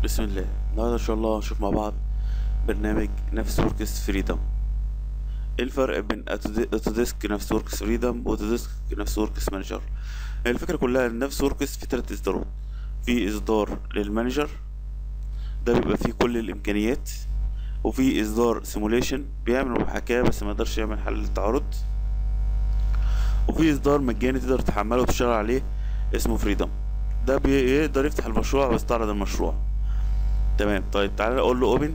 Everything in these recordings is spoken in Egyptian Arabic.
بسم الله النهارده ان شاء الله هنشوف مع بعض برنامج نفس وركس فريدم ايه الفرق بين اوتوديسك نفس وركس فريدم واوتوديسك نفس وركس مانجر الفكره كلها ان نفس وركس في تلات اصدارات في اصدار للمانجر ده بيبقى فيه كل الامكانيات وفي اصدار سيموليشن بيعمل محاكاه بس ما يقدرش يعمل حل التعارض وفي اصدار مجاني تقدر تحمله وتشتغل عليه اسمه فريدم ده بيقدر يفتح المشروع ويستعرض المشروع تمام طيب تعالى اقول له اوبن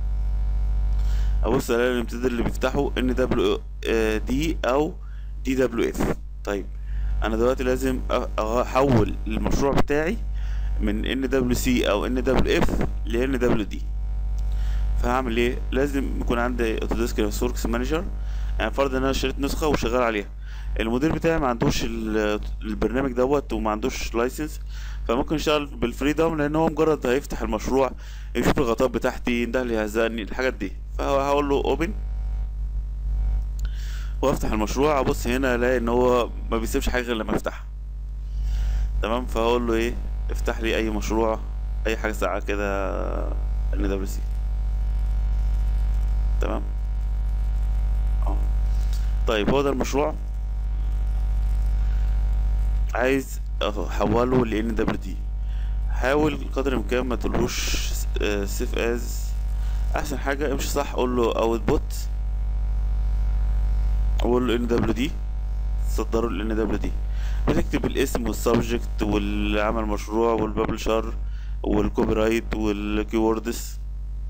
ابص الاقي الامتداد اللي بيفتحه ان دبليو دي او دي دبليو اف طيب انا دلوقتي لازم احول المشروع بتاعي من ان دبليو سي او ان دبليو اف لان دبليو دي فهعمل ايه لازم يكون عندي اوتوديسك ريسورس مانجر يعني فرض ان انا اشتريت نسخه وشغال عليها المدير بتاعي ما عندوش البرنامج دوت وما عندوش لايسنس فممكن يشتغل بالفريدم لان هو مجرد هيفتح المشروع يشوف الغطاء بتاعتي ده اللي يهزقني الحاجات دي فهقول له اوبن وافتح المشروع ابص هنا الاقي ان هو ما بيسيبش حاجه غير لما افتحها تمام فهقول له ايه افتح لي اي مشروع اي حاجه ساعه كده ان دبليو سي تمام اه طيب هو ده المشروع عايز احوله ل ان دبليو دي حاول قدر الامكان ما تقولوش سيف از احسن حاجه امشي صح قول له اوت بوت قول له ان دبليو دي صدره ل ان دبليو دي بتكتب الاسم والسبجكت واللي عمل مشروع والببلشر والكوبي رايت والكيوردز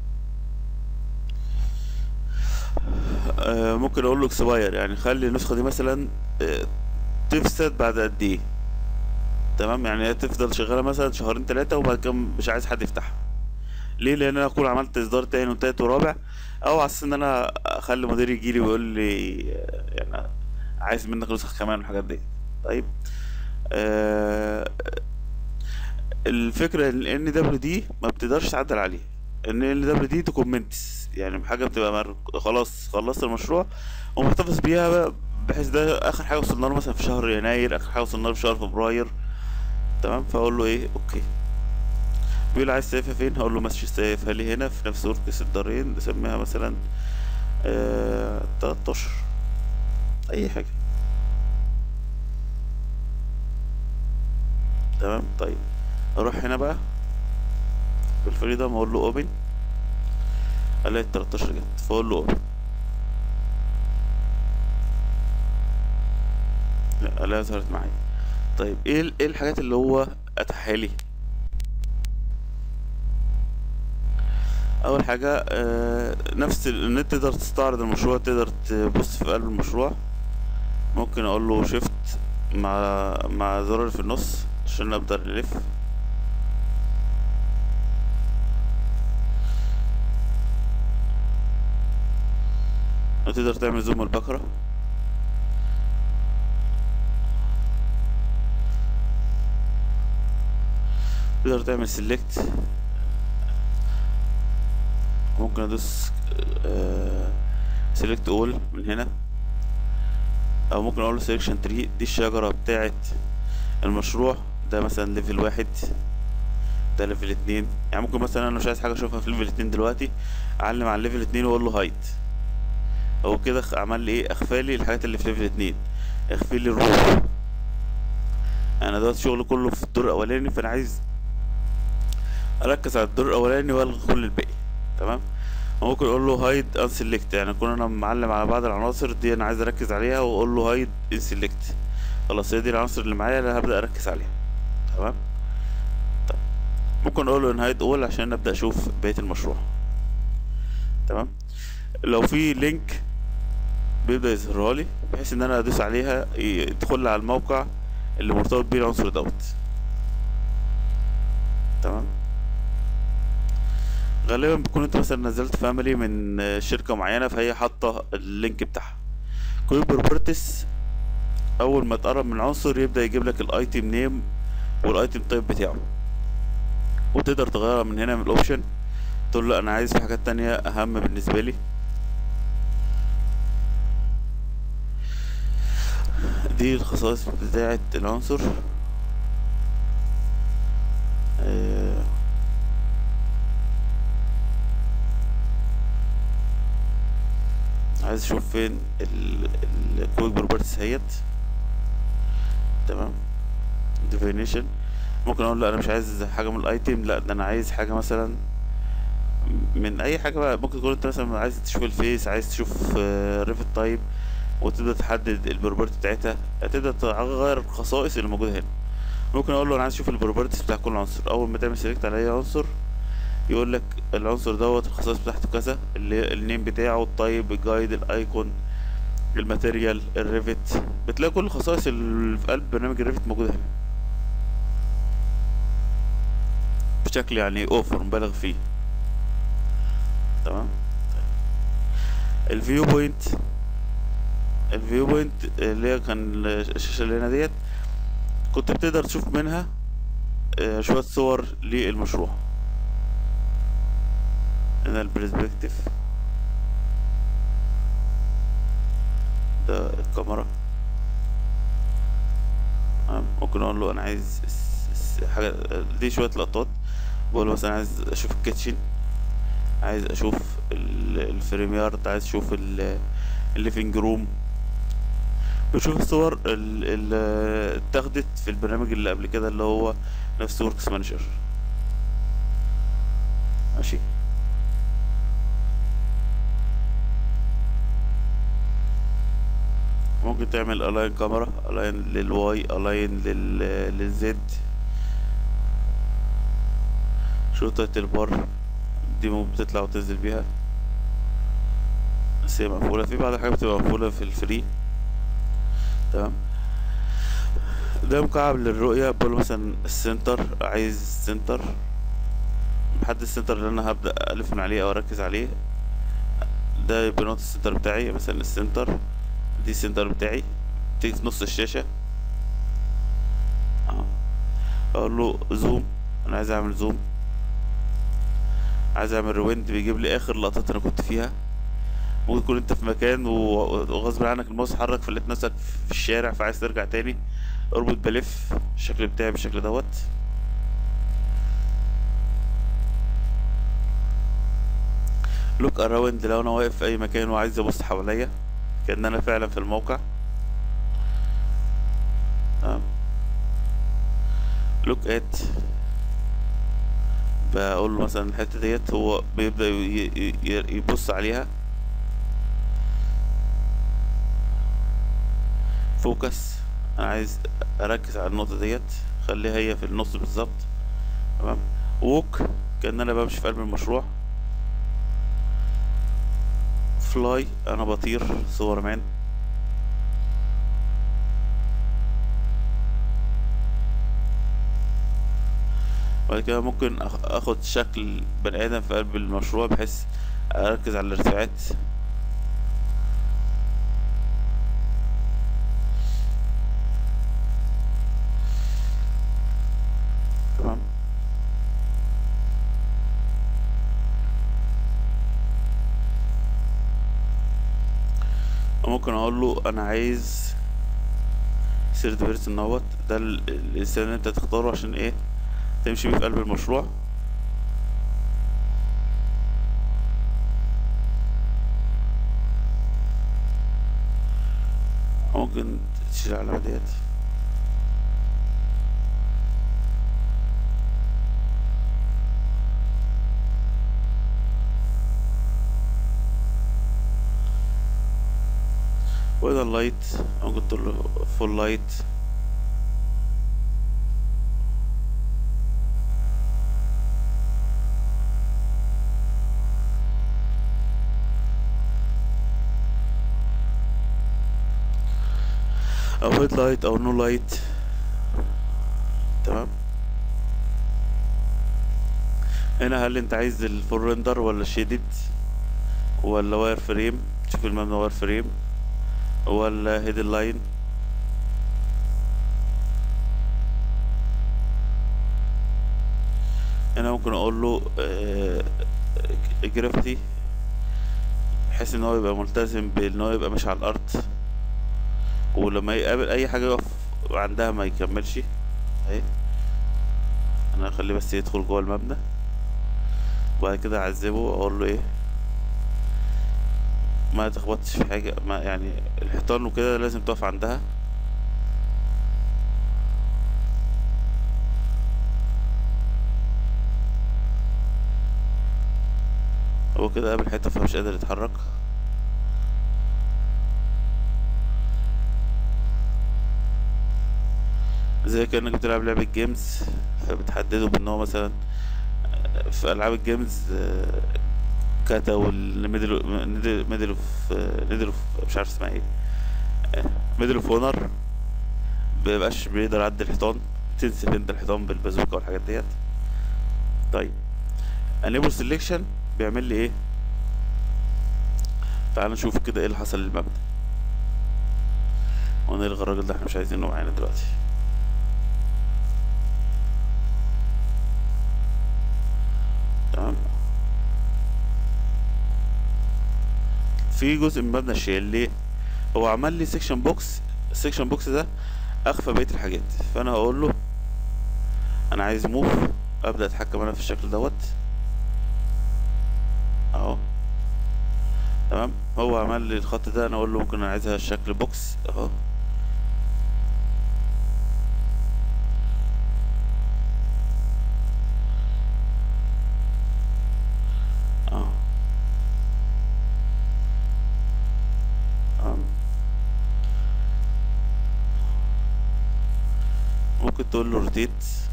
آه ممكن اقول له اكسباير يعني خلي النسخه دي مثلا آه تفسد بعد قد ايه تمام يعني تفضل شغاله مثلا شهرين ثلاثه وبعد كده مش عايز حد يفتحها ليه لان انا اكون عملت اصدار تاني وتالت ورابع او على اساس ان انا اخلي مديري يجيلي ويقول لي يعني عايز منك نسخ كمان والحاجات دي طيب آه الفكره ان دبليو دي ما بتقدرش تعدل عليه ان ال دبليو دي دوكومنتس يعني حاجه بتبقى مر... خلاص خلصت المشروع ومحتفظ بيها بقى بحيث ده اخر حاجه وصلنا له مثلا في شهر يناير اخر حاجه وصلنا له في شهر فبراير تمام فاقول له ايه اوكي بيقول عايز سيفها فين هقول له ماشي سيفها لي هنا في نفس وركس الدارين نسميها مثلا آه 13 اي حاجه تمام طيب اروح هنا بقى في الفريدم اقول له اوبن الاقي 13 جت فاقول له اوبن الاقيها ظهرت معايا طيب ايه ايه الحاجات اللي هو اتاحها لي اول حاجه آه نفس ان انت تقدر تستعرض المشروع تقدر تبص في قلب المشروع ممكن اقول له شيفت مع مع زرار في النص عشان ابدا الف تقدر تعمل زوم البقره تقدر تعمل سيلكت ممكن ادوس سيلكت اول من هنا او ممكن اقول له سيلكشن تري دي الشجرة بتاعة المشروع ده مثلا ليفل واحد ده ليفل اتنين يعني ممكن مثلا انا مش عايز حاجة اشوفها في ليفل اتنين دلوقتي اعلم على ليفل اتنين واقول له هايد هو كده عمل لي ايه اخفى لي الحاجات اللي في ليفل اتنين اخفي لي الروف انا دلوقتي شغلي كله في الدور الاولاني فانا عايز اركز على الدور الاولاني والغي كل الباقي تمام ممكن اقول له هايد ان سيلكت يعني اكون انا معلم على بعض العناصر دي انا عايز اركز عليها واقول له هايد ان سيلكت خلاص هي دي العناصر اللي معايا اللي هبدا اركز عليها تمام طيب ممكن اقول له ان هايد اول عشان ابدا اشوف بقيه المشروع تمام لو في لينك بيبدا يظهرها لي بحيث ان انا ادوس عليها يدخل لي على الموقع اللي مرتبط بيه العنصر دوت تمام غالبا بيكون انت مثلا نزلت فاميلي من شركه معينه فهي حاطه اللينك بتاعها كويك بروبرتس اول ما تقرب من عنصر يبدا يجيب لك الايتم نيم والايتم تايب بتاعه وتقدر تغيرها من هنا من الاوبشن تقول له انا عايز في حاجات تانية اهم بالنسبه لي دي الخصائص بتاعه العنصر آه عايز اشوف فين الكويك بروبرتيز هيت تمام definition ممكن اقول لا انا مش عايز حاجه من الايتم لا ده انا عايز حاجه مثلا من اي حاجه بقى ممكن تكون انت مثلا عايز تشوف الفيس عايز تشوف ريفت تايب وتبدا تحدد البروبرتي بتاعتها تبدا تغير الخصائص اللي موجوده هنا ممكن اقول له انا عايز اشوف البروبرتيز بتاع كل عنصر اول ما تعمل سيلكت على اي عنصر يقول لك العنصر دوت الخصائص بتاعته كذا اللي النيم بتاعه التايب الجايد الايكون الماتيريال الريفت بتلاقي كل الخصائص اللي في قلب برنامج الريفت موجوده هنا بشكل يعني اوفر مبالغ فيه تمام الفيو بوينت الفيو بوينت اللي هي كان الشاشه اللي هنا ديت كنت بتقدر تشوف منها شويه صور للمشروع هنا البرسبكتيف ده الكاميرا ممكن اقول له انا عايز حاجه دي شويه لقطات بقول مثلا عايز اشوف الكيتشن عايز اشوف الفريم يارد عايز اشوف الليفينج روم بشوف الصور اللي اتاخدت في البرنامج اللي قبل كده اللي هو نفس وركس مانجر ماشي ممكن تعمل الاين كاميرا الاين للواي الاين لل للزد شوطة البر دي ممكن بتطلع وتنزل بيها بس هي مقفولة في بعض الحاجات بتبقى مقفولة في الفري تمام ده مكعب للرؤية بقول مثلا السنتر عايز سنتر بحدد السنتر اللي انا هبدأ الف من عليه او اركز عليه ده يبقى نقطة السنتر بتاعي مثلا السنتر دي السنتر بتاعي تيجي في نص الشاشة اه اقول له زوم انا عايز اعمل زوم عايز اعمل رويند بيجيب لي اخر لقطات انا كنت فيها ممكن تكون انت في مكان وغصب عنك الماوس اتحرك فلقيت نفسك في الشارع فعايز ترجع تاني اربط بلف الشكل بتاعي بالشكل دوت لوك اراوند لو انا واقف في اي مكان وعايز ابص حواليا كأن انا فعلا في الموقع تمام لوك ات بقول له مثلا الحته ديت هو بيبدا يبص عليها فوكس انا عايز اركز على النقطه ديت خليها هي في النص بالظبط تمام ووك كان انا بمشي في قلب المشروع فلاي انا بطير سوبر مان بعد كده ممكن اخد شكل بني ادم في قلب المشروع بحيث اركز على الارتفاعات تمام ممكن اقول له انا عايز سيرت بيرسون دوت ده الانسان اللي انت تختاره عشان ايه تمشي بيه في قلب المشروع ممكن تشيل العلامة ديت وده اللايت ممكن تقول له فول لايت او هيد لايت او نو لايت تمام هنا هل انت عايز الفول ريندر ولا شيدد ولا واير فريم تشوف المبنى واير فريم ولا هيد لاين هنا ممكن اقول له جرافيتي بحيث ان هو يبقى ملتزم بان هو يبقى ماشي على الارض ولما يقابل اي حاجه يقف عندها ما يكملش اهي انا اخليه بس يدخل جوه المبنى وبعد كده اعذبه واقول له ايه ما تخبطش في حاجة ما يعني الحيطان وكده لازم تقف عندها هو كده قابل حيطة فمش قادر يتحرك زي كأنك بتلعب لعبة جيمز فبتحدده بان هو مثلا في ألعاب الجيمز آه، كاتا والميدل ميدل اوف ميدل اوف مش عارف اسمها ايه ميدل اوف اونر مبيبقاش بيقدر يعدي الحيطان تنسف انت الحيطان بالبازوكا والحاجات ديت طيب انيبل سيلكشن بيعمل لي ايه تعال نشوف كده ايه اللي حصل للمبنى ونلغي الراجل ده احنا مش عايزينه معانا دلوقتي تمام في جزء من مبنى الشيل ليه هو عمل لي سيكشن بوكس السيكشن بوكس ده اخفى بقيه الحاجات فانا هقول له انا عايز موف ابدا اتحكم انا في الشكل دوت اهو تمام هو عمل لي الخط ده انا اقول له ممكن انا عايزها الشكل بوكس اهو اه آه. ممكن تقول له روتيت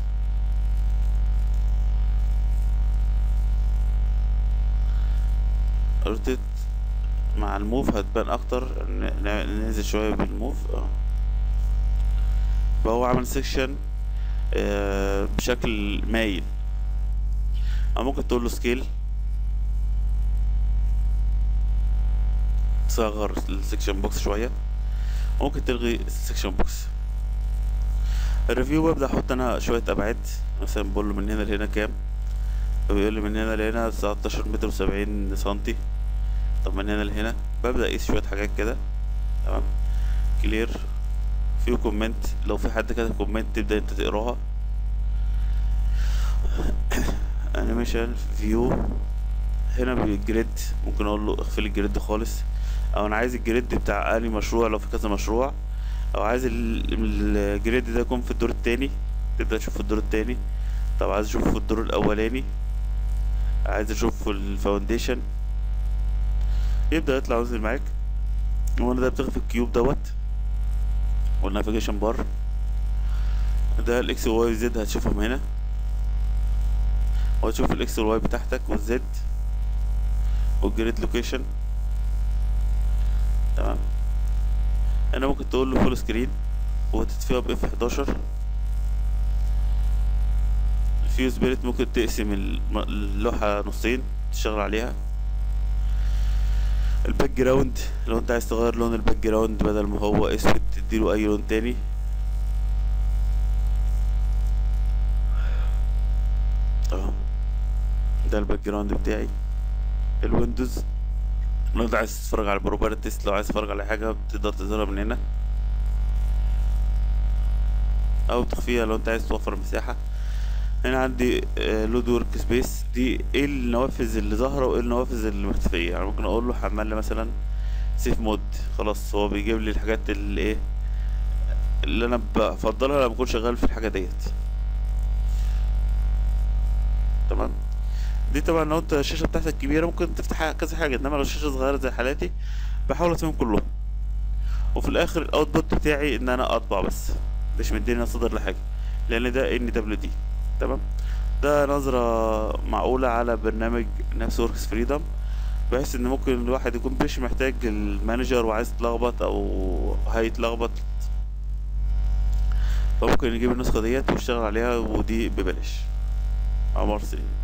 روتيت مع الموف هتبان اكتر ن- ن- ننزل شوية بالموف اه فهو عمل سيكشن بشكل مايل او ممكن تقول له سكيل تصغر السكشن بوكس شوية ممكن تلغي السكشن بوكس الريفيو ببدأ احط انا شوية ابعاد مثلا بقول له من هنا لهنا كام فبيقول لي من هنا لهنا 19 متر وسبعين سنتي طب من هنا لهنا ببدأ اقيس شوية حاجات كده تمام كلير فيه كومنت لو في حد كتب كومنت تبدأ انت تقراها انيميشن فيو هنا بالجريد ممكن اقول له اقفل الجريد خالص او انا عايز الجريد بتاع اني مشروع لو في كذا مشروع او عايز ال- الجريد ده يكون في الدور التاني تبدأ تشوف في الدور التاني طب عايز اشوفه في الدور الاولاني عايز اشوف في الفاونديشن يبدأ يطلع وينزل معاك وانا ده بتخفي الكيوب دوت والنافيجيشن بار ده الاكس والواي والزد هتشوفهم هنا وهتشوف الاكس والواي بتاعتك والزد والجريد لوكيشن تمام هنا ممكن تقول له فول سكرين وتطفيها باف 11 الفيوز بيرت ممكن تقسم الم- اللوحة نصين تشتغل عليها الباك جراوند لو انت عايز تغير لون الباك جراوند بدل ما هو اسود تديله اي لون تاني اهو ده الباك جراوند بتاعي الويندوز لو انت عايز تتفرج على البروبرتيز لو عايز تتفرج على حاجة بتقدر تظهرها من هنا او تخفيها لو انت عايز توفر مساحة هنا عندي لود ورك سبيس دي ايه النوافذ اللي ظاهرة وايه النوافذ اللي مختفية يعني ممكن اقول له حمل لي مثلا سيف مود خلاص هو بيجيب لي الحاجات اللي ايه اللي انا بفضلها لما بكون شغال في الحاجة ديت تمام دي طبعا لو انت الشاشة بتاعتك كبيرة ممكن تفتح كذا حاجة انما لو الشاشة صغيرة زي حالاتي بحاول اسيبهم كلهم وفي الاخر الاوتبوت بتاعي ان انا اطبع بس مش مديني صدر لحاجة لان ده ان دبليو دي تمام ده نظرة معقولة على برنامج نفس وركس فريدم بحيث ان ممكن الواحد يكون مش محتاج المانجر وعايز يتلخبط او هيتلخبط فممكن يجيب النسخة ديت ويشتغل عليها ودي ببلاش عمر سليم